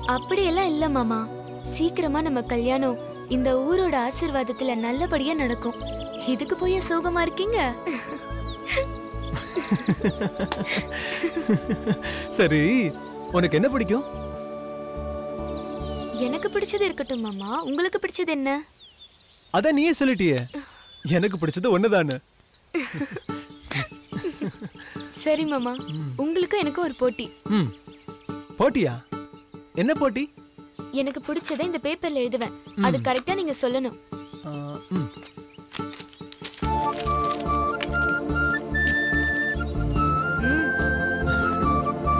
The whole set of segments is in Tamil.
அப்படியெல்லாம் இல்ல மாமா சீக்கிரமா நம்ம கல்யாணம் இந்த ஊரோட ஆசீர்வாதத்துல நல்லபடியா நடக்கும் இதுக்கு போய் சோகமா இருக்கீங்க சரி உனக்கு என்ன பிடிக்கும் எனக்கு பிடிச்சது இருக்கட்டும் மாமா உங்களுக்கு பிடிச்சது என்ன அதான் நீயே சொல்லிட்டியே எனக்கு பிடிச்சது ஒண்ணுதானே சரி மாமா உங்களுக்கும் எனக்கும் ஒரு போட்டி ம் போட்டியா என்ன போட்டி எனக்கு பிடிச்சதை இந்த பேப்பர்ல எழுதுவேன் அது கரெக்டா நீங்க சொல்லணும் ஆ, ம். ம்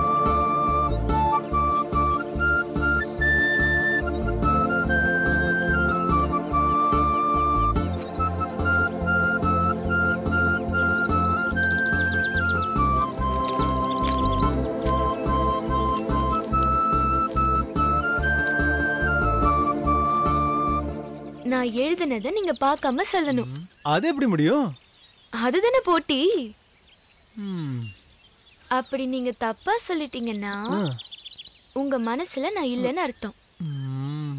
நான் எழுதுனதை நீங்க பார்க்காம சொல்லணும் அது எப்படி முடியும் அதுதானே போட்டி ம். அப்படி நீங்க தப்பா சொல்லிட்டீங்கன்னா ஆ. உங்க மனசுல நான் இல்லைன்னு அர்த்தம் ம்.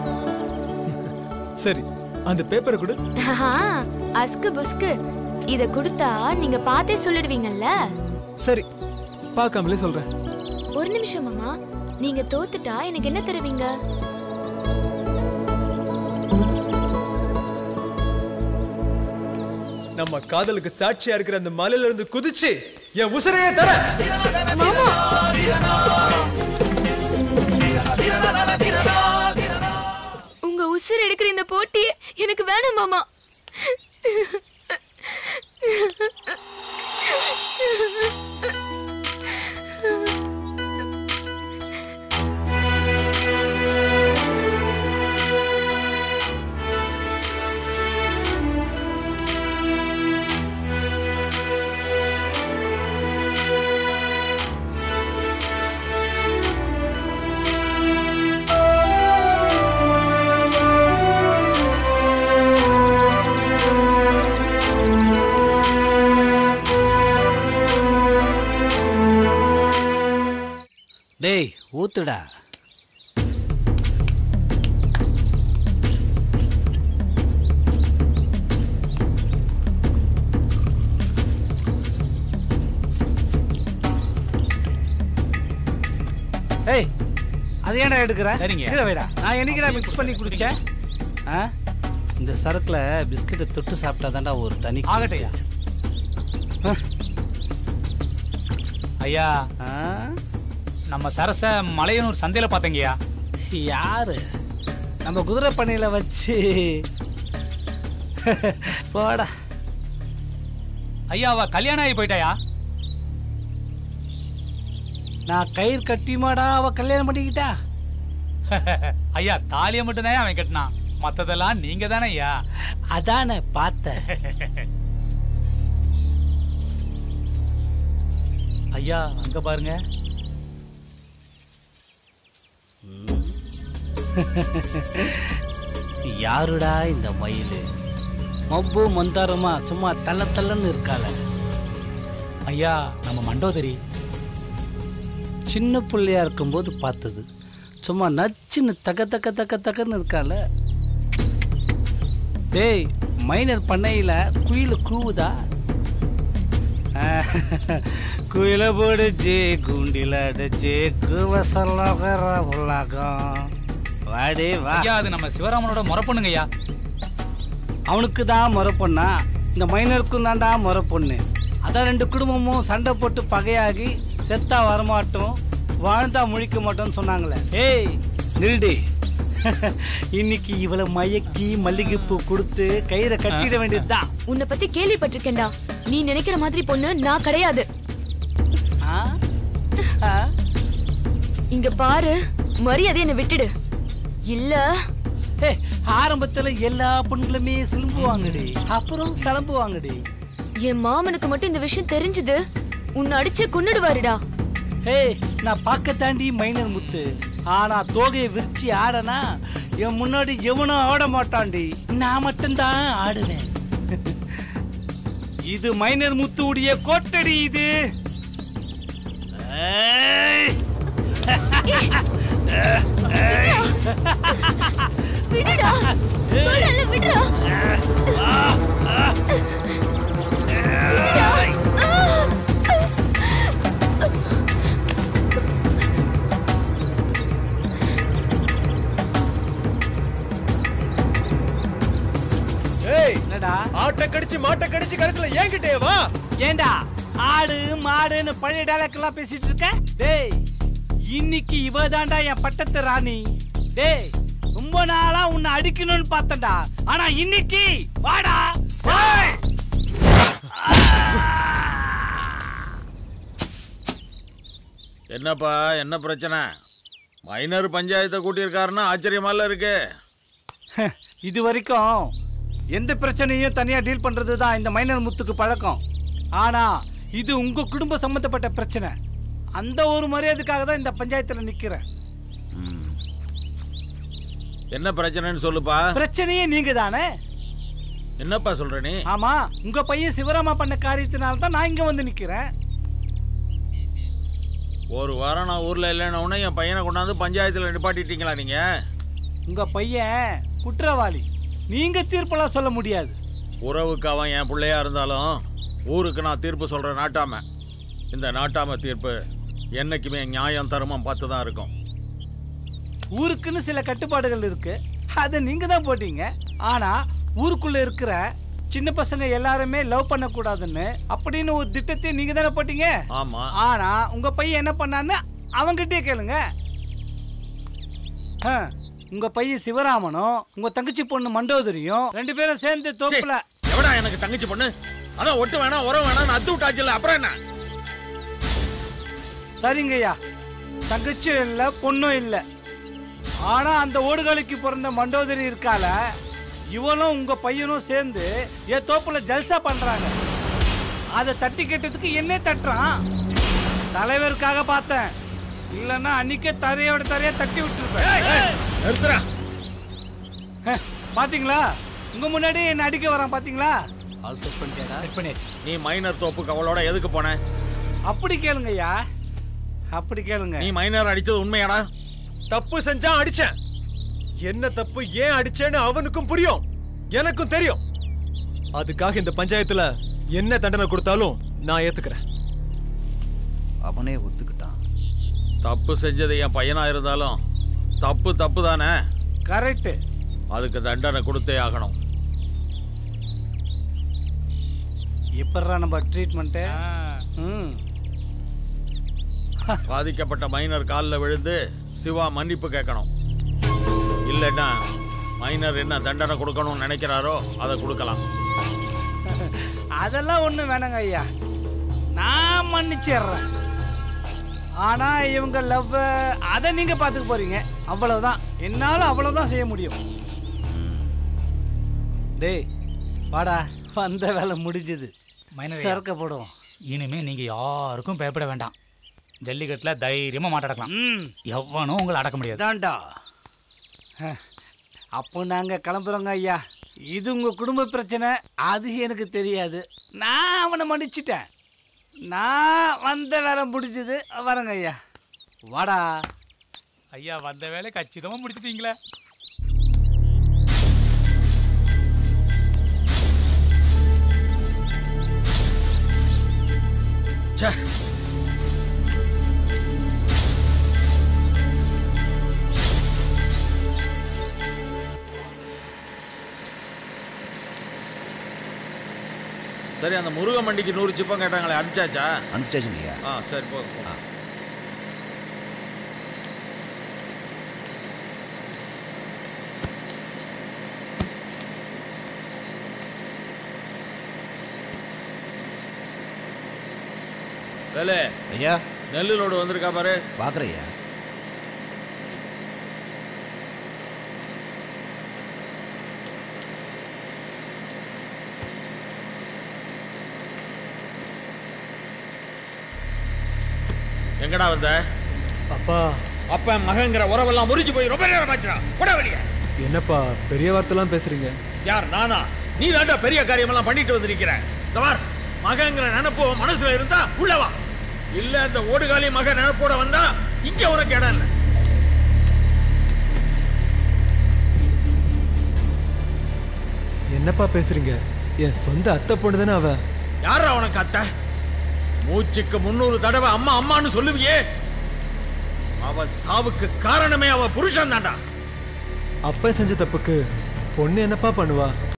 சரி அந்த பேப்பரை கொடு ஆஹா, அஸ்கு புஸ்கு இத கொடுத்தா நீங்க பார்த்தே சொல்லிடுவீங்கல்ல சரி பார்க்காமலே சொல்றேன் ஒரு நிமிஷம் மாமா நீங்க தோத்துட்டா எனக்கு என்ன தருவீங்க நம்ம காதலுக்கு சாட்சியா இருக்கிற அந்த மலையில இருந்து குதிச்சு என் உசிரையே தர உங்க உசுர் எடுக்கிற இந்த போட்டி எனக்கு வேணும் மாமா டேய் ஊத்துடா ஏய் அது ஏன்டா எடுக்கிற சரிங்க. கீழே வைடா நான் என்னைக்குடா மிக்ஸ் பண்ணி குடிச்சேன் ஆ இந்த சரக்குல பிஸ்கட்டை தொட்டு சாப்பிட்டா தான்டா ஒரு தனி ஆகட்டையா ஐயா ஆ நம்ம சரச மலையனூர் சந்தையில பார்த்தேங்கய்யா யாரு நம்ம குதிரை பண்ணையில வச்சு போடா ஐயா அவ கல்யாணம் ஆகி போயிட்டாயா நான் கயிறு கட்டியுமாடா அவ கல்யாணம் பண்ணிக்கிட்டா ஐயா தாலியை மட்டும்தான் அவன் கட்டினான் மத்ததெல்லாம் நீங்க தானே ஐயா அதானே பார்த்தேன் ஐயா அங்க பாருங்க யாருடா இந்த மயில் மப்பு மந்தாரமா சும்மா தள்ள தள்ளன்னு இருக்காள ஐயா நம்ம மண்டோதரி சின்ன பிள்ளையா இருக்கும்போது பார்த்தது சும்மா நச்சுன்னு தக்க தக்க தக்க தக்கன்னு இருக்காள டேய் மைனர் பண்ணையில குயில் கூவுதா குயில போடுச்சு குண்டில அடிச்சு கூவ சொல்லகிற உலகம் வாடி வா ஐயா அது நம்ம சிவராமனோட முறை பொண்ணுங்க ஐயா அவனுக்கு தான் முறை பொண்ணா இந்த மைனருக்கும் தான்டா முறை பொண்ணு அதான் ரெண்டு குடும்பமும் சண்டை போட்டு பகையாகி செத்தா வரமாட்டோம் வாழ்ந்தா முழிக்க மாட்டோம்னு சொன்னாங்களே ஏய் நில்டி இன்னைக்கு இவளை மயக்கி மல்லிகைப்பூ கொடுத்து கயிறை கட்டிட வேண்டியதுதான் உன்னை பத்தி கேள்விப்பட்டிருக்கேன்டா நீ நினைக்கிற மாதிரி பொண்ணு நான் கிடையாது ஆ? ஆ? இங்க பாரு மரியாதை என்னை விட்டுடு இல்ல ஏய், ஆரம்பத்துல எல்லா பெண்களுமே சிலும்புவாங்கடி அப்புறம் சிலம்புவாங்கடி என் மாமனுக்கு மட்டும் இந்த விஷயம் தெரிஞ்சது உன்னை அடிச்சு கொன்னுடுவாருடா ஏய் நான் பார்க்க தாண்டி மைனர் முத்து ஆனா தோகையை விரிச்சு ஆடனா என் முன்னாடி எவனும் ஆட மாட்டான்டி நான் மட்டும்தான் ஆடுவேன் இது மைனர் முத்து உடைய கோட்டடி இது ஏய். என்னடா ஆட்டை கடிச்சு மாட்டை கடிச்சு கடைசில ஏங்கிட்டே வா ஏண்டா ஆடு மாடுன்னு பழைய டைலாக் எல்லாம் பேசிட்டு இருக்க டேய் இன்னைக்கு இவ தாண்டா என் பட்டத்து ராணி டேய் ரொம்ப நாளா உன்னை அடிக்கணும்னு பார்த்தேன்டா ஆனா இன்னைக்கு வாடா டேய். என்னப்பா என்ன பிரச்சனை மைனர் பஞ்சாயத்தை கூட்டியிருக்காருன்னா ஆச்சரியமால இருக்கு இது வரைக்கும் எந்த பிரச்சனையும் தனியா டீல் பண்றது தான் இந்த மைனர் முத்துக்கு பழக்கம் ஆனா இது உங்க குடும்ப சம்பந்தப்பட்ட பிரச்சனை அந்த ஒரு மரியாதைக்காக தான் இந்த பஞ்சாயத்துல நிக்கிறேன் என்ன பிரச்சனைன்னு சொல்லுப்பா பிரச்சனையே நீங்க தானே என்னப்பா சொல்ற நீ ஆமா உங்க பையன் சிவராமா பண்ண காரியத்தினால தான் நான் இங்க வந்து நிக்கிறேன் ஒரு வாரம் நான் ஊர்ல இல்லைன்னு உடனே என் பையனை கொண்டாந்து பஞ்சாயத்துல நிப்பாட்டிட்டீங்களா நீங்க உங்க பையன் குற்றவாளி நீங்க தீர்ப்பெல்லாம் சொல்ல முடியாது உறவுக்கு அவன் என் பிள்ளையா இருந்தாலும் ஊருக்கு நான் தீர்ப்பு சொல்ற நாட்டாம இந்த நாட்டாம தீர்ப்பு என்னைக்குமே நியாயம் தர்மம் பார்த்து தான் இருக்கும் ஊருக்குன்னு சில கட்டுப்பாடுகள் இருக்கு அதை நீங்க தான் போட்டீங்க ஆனா ஊருக்குள்ள இருக்கிற சின்ன பசங்க எல்லாருமே லவ் பண்ணக்கூடாதுன்னு அப்படின்னு ஒரு திட்டத்தை நீங்க தானே போட்டீங்க ஆமா ஆனா உங்க பையன் என்ன பண்ணான்னு அவங்கிட்டே கேளுங்க ஆ, உங்க பையன் சிவராமனும் உங்க தங்கச்சி பொண்ணு மண்டோதரியும் ரெண்டு பேரும் சேர்ந்து தோப்புல எவடா எனக்கு தங்கச்சி பொண்ணு அதான் ஒட்டு வேணாம் உரம் வேணாம் அத்து விட்டாச்சுல அப்புறம் என்ன சரிங்கய்யா தங்கச்சியும் இல்ல பொண்ணும் இல்ல ஆனா அந்த ஓடுகாலிக்கு பிறந்த மண்டோதரி இருக்கால இவனும் உங்க பையனும் சேர்ந்து என் தோப்புல ஜல்சா பண்றாங்க அதை தட்டி கேட்டதுக்கு என்ன தட்டுறான் தலைவருக்காக பார்த்தேன் இல்லைன்னா அன்னைக்கே தரையோட தரையா தட்டி விட்டுருப்பேன் நிறுத்துறா ஹே, பாத்தீங்களா உங்க முன்னாடி என்ன அடிக்க வரான் பாத்தீங்களா செட் பண்ணியாச்சு நீ மைனர் தோப்புக்கு அவளோட எதுக்கு போன அப்படி கேளுங்கய்யா அப்படி கேளுங்க நீ மைனர் அடிச்சது உண்மையாடா தப்பு செஞ்சா அடிச்சேன் என்ன தப்பு ஏன் அடிச்சேன்னு அவனுக்கும் புரியும் எனக்கும் தெரியும் அதுக்காக இந்த பஞ்சாயத்துல என்ன தண்டனை கொடுத்தாலும் நான் ஏத்துக்கிறேன் அவனே ஒத்துக்கிட்டான் தப்பு செஞ்சது என் பையனா இருந்தாலும் தப்பு தப்பு தானே கரெக்ட் அதுக்கு தண்டனை கொடுத்தே ஆகணும் எப்படா நம்ம ட்ரீட்மெண்ட்டு ம் பாதிக்கப்பட்ட மைனர் காலில் விழுந்து சிவா மன்னிப்பு கேட்கணும் இல்லைன்னா மைனர் என்ன தண்டனை கொடுக்கணும்னு நினைக்கிறாரோ அதை கொடுக்கலாம் அதெல்லாம் ஒன்றும் வேணாங்க ஐயா நான் மன்னிச்சிடுறேன் ஆனா இவங்க லவ் அதை நீங்க பார்த்துக்க போறீங்க அவ்வளவுதான் என்னால அவ்வளவுதான் செய்ய முடியும் டேய் வாடா வந்த வேலை முடிஞ்சது மைனர் சரக்க போடுவோம் இனிமே நீங்க யாருக்கும் பயப்பட வேண்டாம் ஜல்லிக்கட்டுல தைரியமா மாட்டடக்கலாம் ம் எவனும் உங்களை அடக்க முடியாது தாண்டா அப்போ நாங்க கிளம்புறோங்க ஐயா இது உங்க குடும்ப பிரச்சனை அது எனக்கு தெரியாது நான் அவனை மன்னிச்சிட்டேன் நான் வந்த வேலை முடிஞ்சது வரேங்க ஐயா வாடா ஐயா வந்த வேலை கச்சிதமா முடிச்சிட்டீங்களே ச்சே சரி அந்த முருக மண்டிக்கு நூறு சிப்பம் கேட்டாங்களே அனுப்பிச்சாச்சா அனுப்பிச்சாச்சுங்கய்யா ஆ சரி போதும் ஆ. வேலு ஐயா நெல்லு லோடு வந்திருக்கா பாரு பார்க்குறையா எங்கடா வந்த அப்பா அப்ப மகங்கிற உறவெல்லாம் முறிஞ்சு போய் ரொம்ப நேரம் ஆச்சுடா போட வெளியே என்னப்பா பெரிய வார்த்தைலாம் பேசுறீங்க யார் நானா நீ தாண்டா பெரிய காரியமெல்லாம் பண்ணிட்டு வந்து நிக்கிற இந்த பார் மகங்கிற நினைப்பு உன் மனசுல இருந்தா உள்ள வா இல்ல இந்த ஓடுகாலி மக நினைப்போட வந்தா இங்க உனக்கு இடம் இல்லை என்னப்பா பேசுறீங்க என் சொந்த அத்தை பொண்ணு தானே அவ யாரா உனக்கு அத்தை மூச்சுக்கு முன்னூறு தடவை அம்மா அம்மான்னு சொல்லுவியே அவ சாவுக்கு காரணமே அவ புருஷன் தான்டா அப்பா செஞ்ச தப்புக்கு பொண்ணு என்னப்பா பண்ணுவா